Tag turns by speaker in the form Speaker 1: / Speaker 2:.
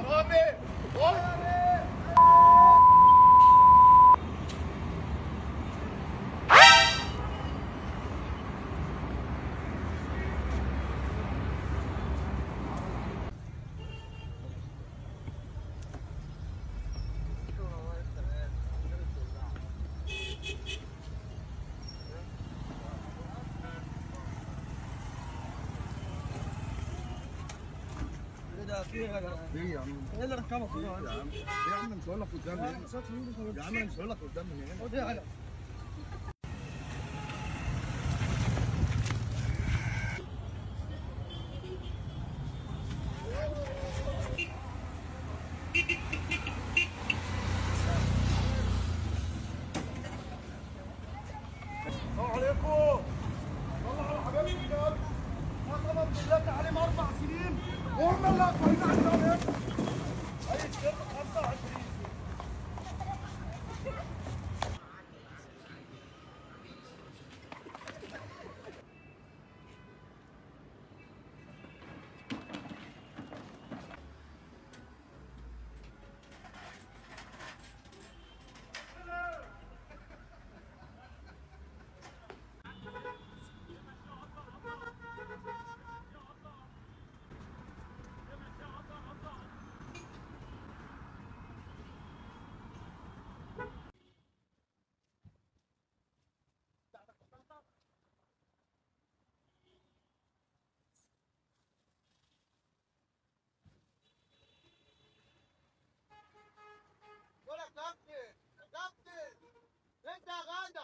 Speaker 1: حرامي خش
Speaker 2: ليه يا عم؟
Speaker 3: ايه اللي ركبك
Speaker 2: ليه يا عم؟ ليه يا عم مش هقول لك قدامي هنا؟ يا عم انا مش هقول لك قدامي هنا
Speaker 1: السلام عليكم طلع على حبايبي الجد قسما بالله تعليم اربع سنين وهم اللي اكبرين عندنا اي شرط 25 بقول لك كابتن كابتن انت يا غنى